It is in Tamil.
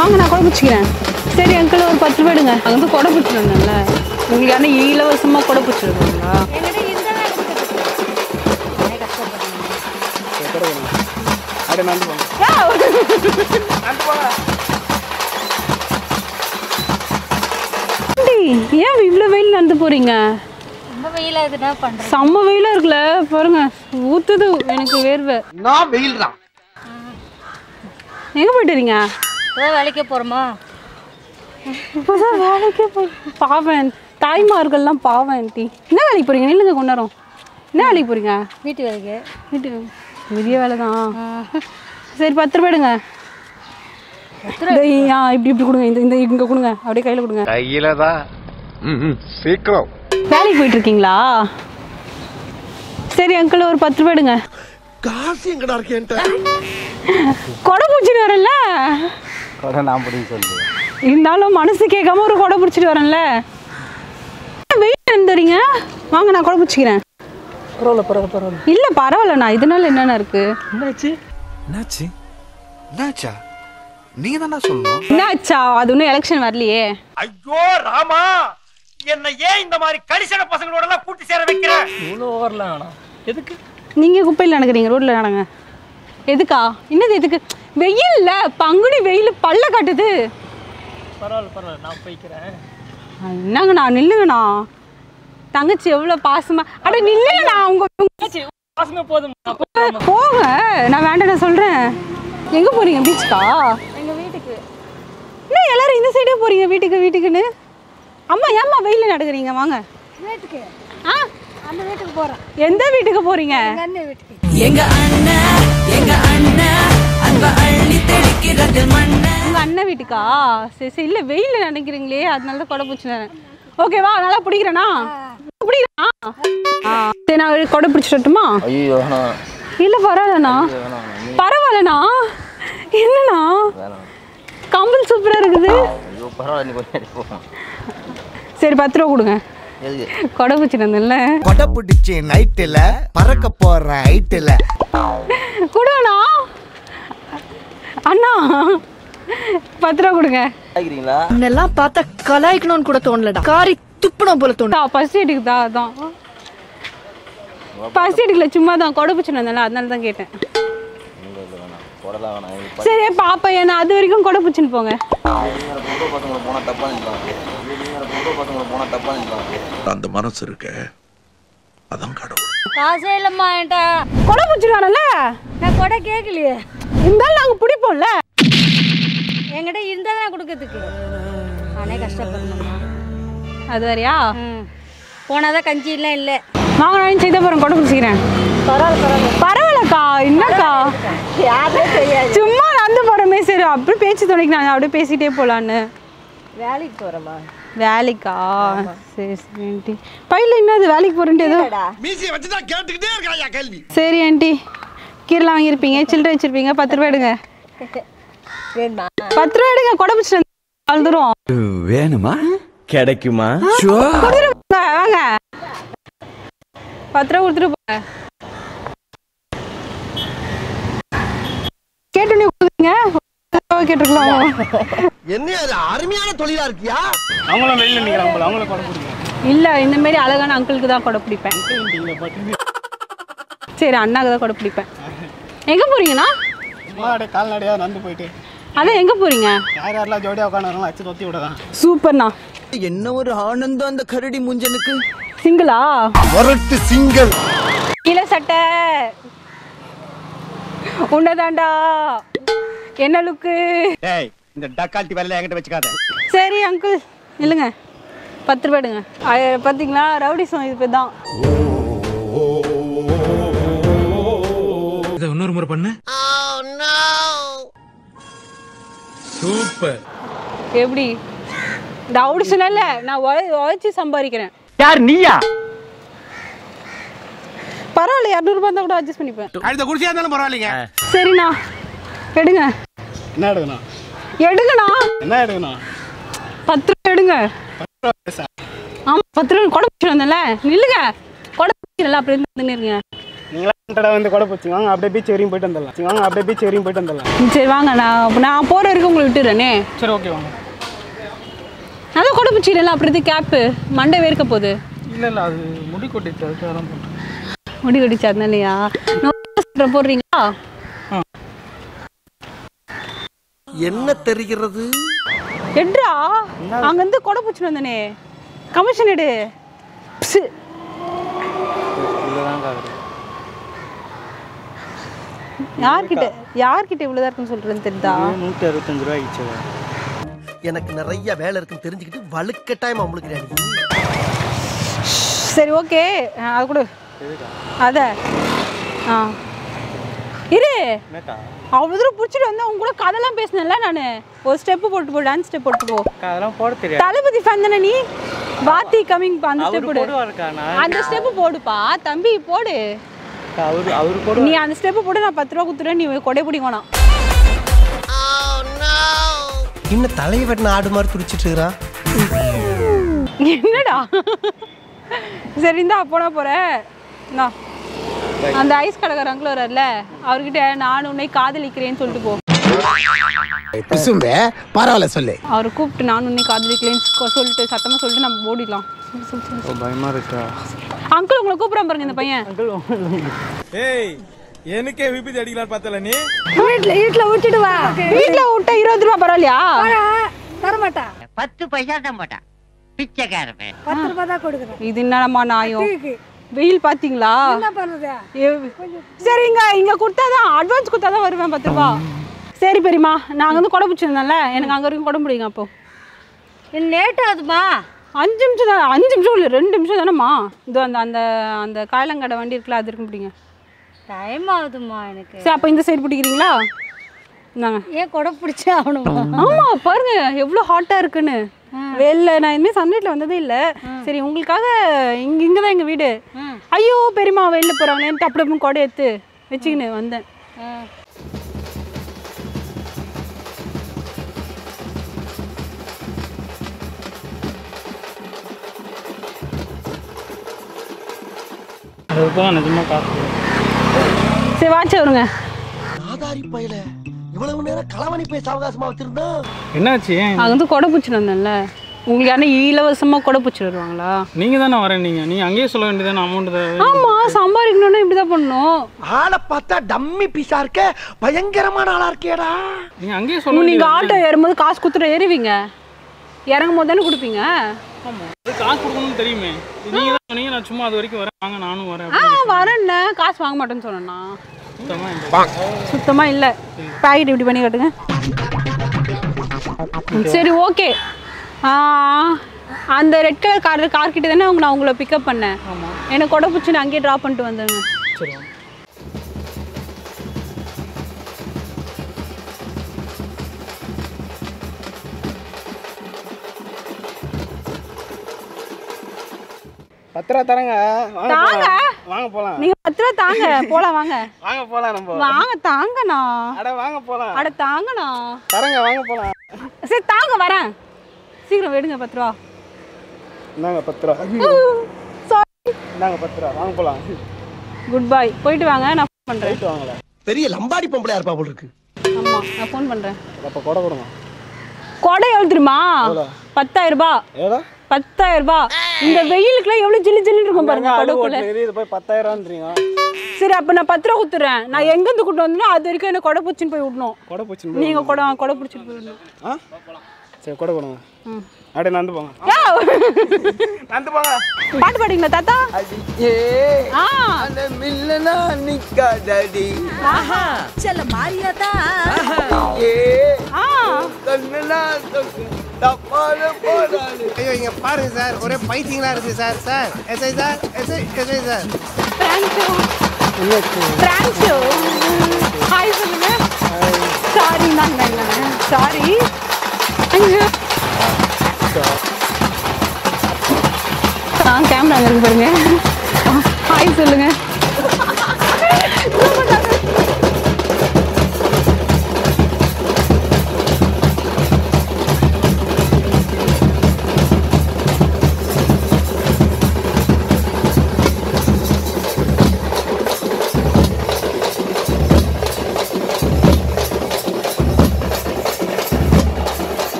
வாங்க நான் கொடை பிடிச்சிக்கிறேன் சரி அங்கிள் ஒரு பத்து ரூபாய் எடுங்க அங்கே வந்து கொடை பிடிச்சிட்டு வந்தேன்ல உங்களுக்கு யாரும் இலவசமாக கொடை பிடிச்சிருக்காங்களா என்கிட்ட இருந்தா நான் கொடுக்கறதுக்கு. நானே கஷ்டப்படுறேன். அப்படியே நடந்து போங்க ஆண்டி, ஏன் இவ்வளோ வெயில் நடந்து போறீங்க ரொம்ப வெயிலா இருக்குன்னா பண்றேன் செம்ம வெயிலாக இருக்குல்ல பாருங்க ஊத்துது எனக்கு வேர்வை நான் வெயில் தான் எங்கே போயிட்டு வரீங்க ஏதோ வேலைக்கு போறோமா இப்போதான் வேலைக்கே போய் பாவன் தாய்மார்கள்லாம் பாவம் ஆண்டி என்ன வேலைக்கு போறீங்க நில்லுங்க கொண்டாரோம் என்ன வேலைக்கு போறீங்க வீட்டு வேலைக்கு வீட்டு பெரிய வேலை தான் சரி பத்து ரூபாய் எடுங்க இந்த ஆ, இப்படி இப்படி கொடுங்க இந்த இந்த இங்கே கொடுங்க அப்படியே கையில் கொடுங்க கையில தான் சீக்கிரம் வேலைக்கு போயிட்டு இருக்கீங்களா சரி அங்கிள் ஒரு பத்து ரூபாய் எடுங்க காசு எங்கடா இருக்கேன்ட்ட கொடை பிடிச்சிட்டு வரேன்ல கொடை நான் பிடிக்க சொல்லு இருந்தாலும் மனசு கேட்காம ஒரு கொடை பிடிச்சிட்டு வரேன்ல வெயில் இருந்துறீங்க வாங்க நான் கொடை பிடிச்சிக்கிறேன் பரவாயில்ல பரவாயில்ல பரவாயில்ல இல்லை பரவாயில்லண்ணா இதனால என்னென்ன இருக்கு என்னாச்சு என்னாச்சு என்னாச்சா நீங்க தானே சொல்லணும் என்னாச்சா அது ஒன்றும் எலெக்ஷன் வரலையே ஐயோ ராமா என்ன ஏன் இந்த மாதிரி கரிசன பசங்களோட எல்லாம் கூட்டி சேர வைக்கிற இவ்வளோ ஓவர்லாம் வேணாம் எதுக்கு நீங்கள் குப்பையில் நடக்கிறீங்க ரோட்டில் நடங்க எதுக்கா என்னது எதுக்கு வெயில்ல பங்குனி வெயில் பல்ல காட்டுது பரவாயில்ல பரவாயில்ல நான் போய்க்கிறேன் என்னங்கண்ணா நில்லுங்கண்ணா தங்கச்சி எவ்வளோ பாசமா அட நில்லுங்கண்ணா உங்க உங்க- பாசமே போதும் நான் போய் போங்க நான் வேண்டாம் நான் சொல்கிறேன் எங்கே போகிறீங்க பீச்சுக்கா எங்க வீட்டுக்கு என்ன எல்லாரும் இந்த சைடே போகிறீங்க வீட்டுக்கு வீட்டுக்குன்னு அம்மா ஏம்மா வெயிலில் நடக்கிறீங்க வாங்க வீட்டுக்கு ஆ அந்த வீட்டுக்கு போறேன் எந்த வீட்டுக்கு போகிறீங்க எங்க அண்ணன் வீட்டுக்கு உங்க அண்ணன் வீட்டுக்கா சரி சரி இல்லை வெயிலில் நினைக்கிறீங்களே அதனால தான் கொடை பிடிச்சினேன் ஓகேவா நல்லா பிடிக்கிறேனா பிடிக்கிறா ஆ சரி நான் கொடை பிடிச்சிட்டு வரட்டுமா ஐயோ வேணாம் இல்லை பரவாயில்லண்ணா பரவாயில்லண்ணா என்னண்ணா கம்பல் சூப்பராக இருக்குது ஐயோ பரவாயில்ல நீ கொஞ்சம் போகும் சரி பத்து ரூபா கொடுங்க எதுக்கு கொடை பிடிச்சிட்டு வந்தேன்ல கொடை பிடிச்சி நைட்டுல பறக்க போற ஹைட்டுல கொடுங்கண்ணா அண்ணா பத்து ரூபா கொடுங்க ஆகிறீங்களா உன்னெல்லாம் பார்த்தா கலாய்க்கணும்னு கூட தோணலடா காரி துப்புணும் போல தோணும் பசி எடுக்குதா அதான் பசி எடுக்கல சும்மா தான் கொடை பிடிச்சிட்டு வந்தேன்ல அதனால தான் கேட்டேன் வேணாம் கொடலாம் வேணாம் எனக்கு சரி பாப்பா என்ன அது வரைக்கும் கொடை பிடிச்சின்னு போங்க நீங்க பொம்பளை பசங்களை போனால் தப்பா நினைக்கலாம் நீங்க பொம்பளை பசங்களை போனால் தப்பா நினைக்கலாம் அந்த மனசு இருக்க அதான் கடவுள் காசே இல்லம்மா என்கிட்ட கொடை பிடிச்சிட்டு வரல நான் கூட கேட்கலையே இருந்தாலும் நாங்கள் பிடிப்போம்ல என்கிட்ட இருந்தா நான் கொடுக்கறதுக்கு நானே கஷ்டப்படணும்மா அது வேறையா ம் போனாதான் கஞ்சி எல்லாம் இல்லை வாங்க நான் செய்த போகிறேன் கொடை பிடிச்சிக்கிறேன் பரவாயில்லக்கா என்னக்கா சும்மா நடந்து போகிறோமே சரி அப்படி பேச்சு துணைக்கு நான் அப்படியே பேசிட்டே போகலான்னு வேலைக்கு போறேம்மா வேலைக்கா சரி சரி ஆண்டி பையில என்னது வேலைக்கு போறேன்ட்டு ஏதோ மீசியை வச்சுதான் கேட்டுக்கிட்டே இருக்காயா கேள்வி சரி ஆண்டி கீரலாம் வாங்கியிருப்பீங்க சில்லறை வச்சிருப்பீங்க பத்து ரூபாய் எடுங்க வேணுமா பத்து ரூபாய் எடுங்க கொடை பிடிச்சிட்டு அழுதுரும் வேணுமா கிடைக்குமா கொடுத்துட்டு போங்க வாங்க பத்து ரூபா கொடுத்துட்டு போங்க கேட்டு கொடுங்க கேட்டுருக்கலாம் என்ன அது அருமையான தொழிலா இருக்கியா அவங்களும் வெளியில் நிற்கிறாங்க போல அவங்கள கொடை பிடிக்கும் இல்ல இந்த மாதிரி அழகான அங்கிளுக்கு தான் கொடை பிடிப்பேன் சரி அண்ணாக்கு தான் கொடை பிடிப்பேன் எங்க போறீங்கண்ணா சும்மா அப்படியே கால்நடையாக நடந்து போயிட்டு அதான் எங்க போறீங்க யார் யாரெல்லாம் ஜோடியாக உட்காந்து வச்சு தொத்தி விடதான் சூப்பர்ண்ணா என்ன ஒரு ஆனந்தம் அந்த கரடி முஞ்சனுக்கு சிங்கிளா வரட்டு சிங்கல் இல சட்டை உன்னதாண்டா என்ன லுக்கு டேய் இந்த டக்கால்ட்டி வேலையில என்கிட்ட வச்சுக்காத சரி அங்கிள் இல்லைங்க பத்து ரூபாய் எடுங்க அஹ், பாத்தீங்களா ரவுடி சோம் இது தான் இதை இன்னொரு முறை பண்ணு சூப்பர் எப்படி ரவுடி சொன்னல நான் உழை உழைச்சி சம்பாதிக்கிறேன் யார் நீயா பரவாயில்ல இரநூறுபா இருந்தால் கூட அட்ஜஸ்ட் பண்ணிப்பேன் அடுத்த குடிசையா இருந்தாலும் பரவாயில்லைங்க சரிண்ணா எடுங்க என்ன எடுக்கணும் எடுங்கண்ணா என்ன எடுக்கணும் பத்து ரூபா எடுங்க ஆமாம் பத்து ரூபா கொடை பிடிச்சிட்டு வந்தேன்ல நில்லுங்க கொடை பிடிச்சிடல அப்படி இருந்து இருங்க நீங்களா தடவை வந்து கொடை போச்சு வாங்க அப்படியே பீச் வரையும் போயிட்டு வந்துடலாம் வாங்க அப்படியே பீச் வரையும் போயிட்டு வந்துடலாம் சரி வாங்க நான் நான் போகிற வரைக்கும் உங்களை விட்டுறேனே சரி ஓகே வாங்க அதான் கொடை பிடிச்சிடல அப்புறத்து கேப்பு மண்டை வேர்க்க போகுது இல்லை இல்லை அது முடி கொட்டிச்சு அதுக்காக தான் போட்டேன் முடி கடிச்சு அதனாலயா நான் போடுறீங்களா என்ன தெரிகிறது எட்ரா அங்கேருந்து கொடை பிடிச்சிட்டு வந்தனே கமிஷன் எடு ப்ஸு. இதுதான் காது யார்கிட்ட யார்கிட்ட இவ்வளோதான் இருக்குன்னு சொல்கிறேன்னு தெரியுதா நூற்றி அறுபத்தஞ்சு ரூபா ஆயிடுச்சு எனக்கு நிறைய வேலை இருக்குன்னு தெரிஞ்சுக்கிட்டு வலுக்கட்டாயமா முழுக்கிறேன் சரி ஓகே அது கொடு அத ஆ இரு என்னக்கா அவ்வளோ தூரம் பிடிச்சிட்டு வந்து உங்க கூட கதைலாம் பேசினேன்ல நான் ஒரு ஸ்டெப்பு போட்டு போ டான்ஸ் ஸ்டெப் போட்டு போ அதெல்லாம் போட தெரியாது தளபதி ஃபேன் தானே நீ பாத்தி கமிங் அந்த ஸ்டெப் போடு போடுவாருக்கா நான் அந்த ஸ்டெப் போடுப்பா தம்பி போடு அவரு அவரு போடு நீ அந்த ஸ்டெப் போட்டு நான் பத்து ரூபா குத்துறேன் நீ கொடை பிடிக்கணும் இன்னும் தலையை வெட்டின ஆடு மாதிரி துடிச்சிட்டு இருக்கிறான் என்னடா சரி இந்தா போனா போறேன் இந்தா. அந்த ஐஸ் கடைக்கார அங்கிள் வர்றாருல அவர்கிட்ட நான் உன்னை காதலிக்கிறேன்னு சொல்லிட்டு போ பிசும்பே பரவாயில்ல சொல்லு அவரை கூப்பிட்டு நான் உன்னை காதலிக்கிறேன்னு சொ- சொல்லிட்டு சத்தமா சொல்லிட்டு நம்ம ஓடிடலாம் சொல்லு, சொல்லு, சொல்லு. பயமா இருக்கா அங்கிள் உங்களை கூப்பிடுறான் பாருங்க இந்த பையன் ஏய் எனக்கே விபத்து அடிக்கலாம் பார்த்தல நீ வீட்டில் வீட்டில் விட்டுட்டு வா வீட்டுல விட்ட இருபது ரூபா பரவாயில்லையா தரமாட்டா பத்து பைசா தான் போட்டான் பிச்சைக்காரன் பத்து ரூபா தான் கொடுக்குறேன் இது என்னடா நாயம் வெயில் பாத்தீங்களா என்ன பண்ணுறது ஏ- சரி இங்க இங்க கொடுத்தாதான் அட்வான்ஸ் கொடுத்தாதான் வருவேன் பத்து ரூபா சரி பெரியம்மா நாங்க வந்து கொடை பிடிச்சிருந்தோம்ல எனக்கு அங்க வரைக்கும் கொடை பிடிங்க அப்போ லேட் ஆகுதுமா அஞ்சு நிமிஷம் தான் அஞ்சு நிமிஷம் இல்லை ரெண்டு நிமிஷம் தானேம்மா இதோ அந்த அந்த அந்த காயலங்கடை வண்டி இருக்குல்ல அது இருக்கும் பிடிங்க டைம் ஆகுதுமா எனக்கு சரி அப்போ இந்த சைடு பிடிக்கிறீங்களா இந்தாங்க ஏன் கொடை பிடிச்சே ஆகணுமா ஆமா பாருங்க எவ்வளோ ஹாட்டா இருக்குன்னு வெளில நான் இனிமேல் சன்லைட்ல வந்ததே இல்லை சரி உங்களுக்காக இங்க இங்க தான் எங்க வீடு ஐயோ பெரியம்மா வெளில போறாங்களேன்ட்டு அப்படி அப்படி கொடை எடுத்து வச்சுக்கின்னு வந்தேன் அதுக்கு தான் நிஜமா காசு சரி வாட்சி வருங்க ஆதாரி பையல இவ்வளவு நேரம் களவணி போய் சாவகாசமா வச்சிருந்தா என்னாச்சு ஏன் அங்கே வந்து கொடை பிடிச்சிட்டு வந்தேன்ல உங்களுக்கு யாரும் இலவசமா கொடை பிடிச்சிட்டு வருவாங்களா நீங்க தானே வரேன் நீங்க நீங்க அங்கேயே சொல்ல வேண்டியதானே அமௌண்ட் ஆமா சம்பாதிக்கணும்னா இப்படிதான் பண்ணணும் ஆளை பார்த்தா டம்மி பீஸா இருக்க பயங்கரமான ஆளா இருக்கேடா நீங்க அங்கேயே சொல்ல நீங்க வேண்டியது ஆட்டோ ஏறும்போது காசு கொடுத்துட்டு ஏறுவீங்க இறங்கும் போது தானே கொடுப்பீங்க ஆமா அது காசு கொடுக்கணும்னு தெரியுமே நீங்க தான் சொன்னீங்க நான் சும்மா அது வரைக்கும் வரேன் வாங்க நானும் வரேன் ஆ வரேன்ன காசு வாங்க மாட்டேன்னு சொன்னேன்னா சுத்தமா இந்த- சுத்தமா இல்ல பாக்கெட் இப்படி பண்ணி காட்டுங்க சரி ஓகே அந்த ரெட் கலர் கார் கார் கிட்ட தானே உங்களை நான் உங்களை பிக்கப் பண்ணேன் எனக்கு கொடை பிடிச்சி நான் அங்கேயே ட்ராப் பண்ணிட்டு வந்துடுங்க சரி வாங்க. பத்து ரூபா தரங்க வாங்க தாங்க. போலாம். வாங்க போலாம் நீங்க பத்து ரூபா தாங்க போலாம் வாங்க வாங்க போலாம் நம்ம வாங்க தாங்கண்ணா அட வாங்க போலாம் அட தாங்கண்ணா தரங்க வாங்க போலாம் சரி தாங்க வரேன் சீக்கிரம் எடுங்க பத்து ரூபா இந்தாங்க பத்து ரூபா சாரி இந்தாங்க பத்து ரூபா வாங்க போலாம் குட் பை போயிட்டு வாங்க நான் ஃபோன் பண்றேன் போயிட்டு வாங்கல பெரிய லம்பாடி பொம்பளையா இருப்பா போல இருக்கு ஆமா நான் ஃபோன் பண்றேன் அப்ப கொடை கொடுங்க கொடை எவ்வளோ தெரியுமா பத்தாயிரம் ரூபாய் எவ்வளோ பத்தாயிரம் ரூபாய் இந்த வெயிலுக்குலாம் எவ்வளவு ஜில்லு ஜில்லுன்னு இருக்கும் பாருங்க கொடைக்குள்ள இது போய் பத்தாயிரம்ன்றீங்க சரி அப்ப நான் பத்து ரூபா கொடுத்துறேன் நான் எங்க இருந்து கூட்டு வந்தனோ அது வரைக்கும் என்ன கொடை பிடிச்சின்னு போய் விடணும் கொடை போச்சு நீங்க கொடை கொடை பிடிச்சிட்டு போய் விடணும் ஆ சரி கொடை கொடுங்க அப்படியே நடந்து போங்க ஏய், நடந்து போங்க பாட்டு பாடுங்களா தாத்தா ஆ மில்லனா நிக்காதடி செல்ல மாறியாதா ஆ கண்ணனா தப்பால போறாரு ஐயோ இங்க பாருங்க சார் ஒரே பைத்தியங்களா இருக்கு sir sir SI sir SI SI sir prank show prank show hi சொல்லுங்க சாரி நான் சாரி ஆ கேமரா இருக்கு பாருங்க